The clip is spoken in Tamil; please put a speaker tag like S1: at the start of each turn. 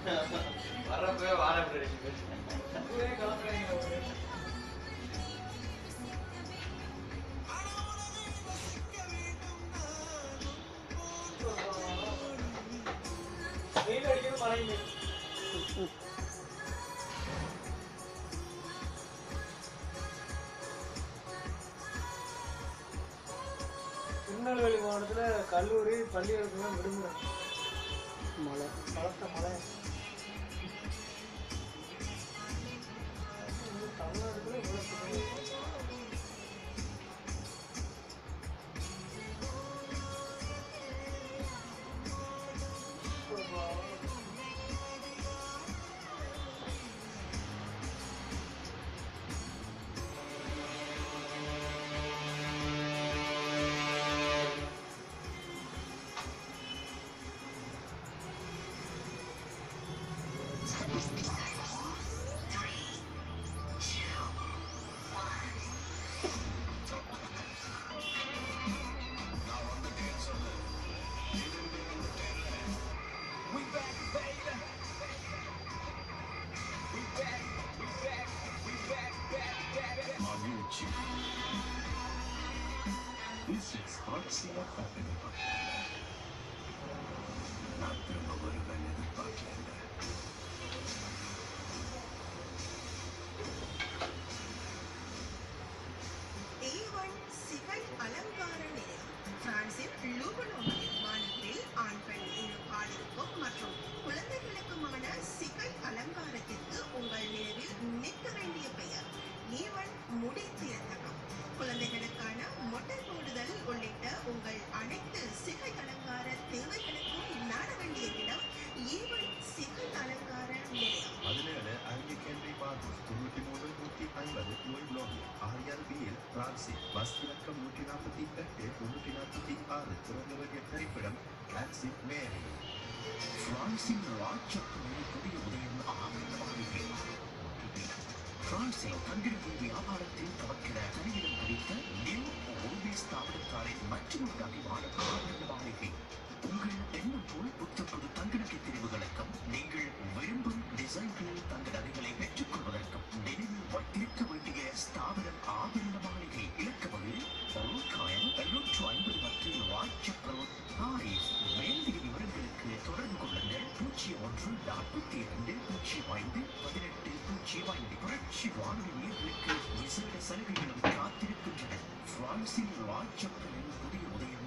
S1: வரப்பவே வாழ முடியாது
S2: ஊரே கலப்புறாங்க ஒரு வெயில் அடிக்கிறது மழை பெய்யுது. திருநெல்வேலி மாவட்டத்தில் கல்லூரி பள்ளிகளுக்கெல்லாம் விடுமுறை
S3: மழை
S2: பலத்த மழை இது தமிழ்நாட்டுக்குள்ள இவ்வளவு பிரச்சனை.
S4: மகிழ்ச்சி This is Heartseer Open நான் திரும்ப வருவேன் எதிர்பார்க்கல
S5: A1 சிகை அலங்கார நிலையம் பிரான்சின் லூபனோம் மாநிலத்தில் ஆண் பெண் இரு பாலிற்கும் மற்றும் குழந்தைகளுக்குமான சிகை அலங்காரத்திற்கு உங்கள் நினைவில் நிற்க வேண்டிய பெயர் A1 முடி திருத்தகம் குழந்தைகளுக்கான மொட்டை போடுதல் உள்ளிட்ட உங்கள் அனைத்து சிகை அலங்கார தேவைகளுக்கும் நாட வேண்டிய இடம் A1 சிகை அலங்கார நிலையம்
S4: பதினேழு அஞ்சு கேள்வி பார்த்து தொண்ணூற்றி மூணு நூற்றி ஐம்பது நோய் பிளாகி ஆர்ஆர்பியில் பிரான்சி பஸ் இலக்கம் நூற்றி நாற்பத்தி எட்டு முன்னூற்றி நாற்பத்தி ஆறு திறந்தவர்கள் திரைப்படம் டாக்ஸி மேரி பிரான்சின் ராஜ்யத்தின் புதிய உதயம் ஆனந்தமாக பிரான்சில் தங்கிருந்த வியாபாரத்தில் தவக்கிற தனியிடம் பிடித்த நியூ ஓபி ஸ்தாபனத்தாரின் மற்றொரு அபிமான ஆனந்த மாளிகை உங்கள் எண்ணம் போல் புத்த புது தங்கநகை தெரிவுகளுக்கும் நீங்கள் விரும்பும் டிசைன்களில் தங்க நகைகளை பெற்றுக் கொள்வதற்கும் நினைவில் வைத்திருக்க வேண்டிய ஸ்தாபனம் ஆபரண மாளிகை இலக்கவகையில் ரூபாய் எழுநூற்று ஐம்பது மற்றும் ராஜ்யப்ரோ பாரிஸ் மேலதிக விவரங்களுக்கு தொடர்பு கொள்ளுங்கள் பூஜ்ஜியம் ஒன்று நாற்பத்தி இரண்டு பூஜ்ஜியம் ஐந்து பதினெட்டு பூஜ்ஜியம் ஐந்து புரட்சி வானொலி நேர்களுக்கு விசேட சலுகைகளும் காத்திருக்கின்றன பிரான்சின் ராஜ்யப்ரனின் புதிய உதயம்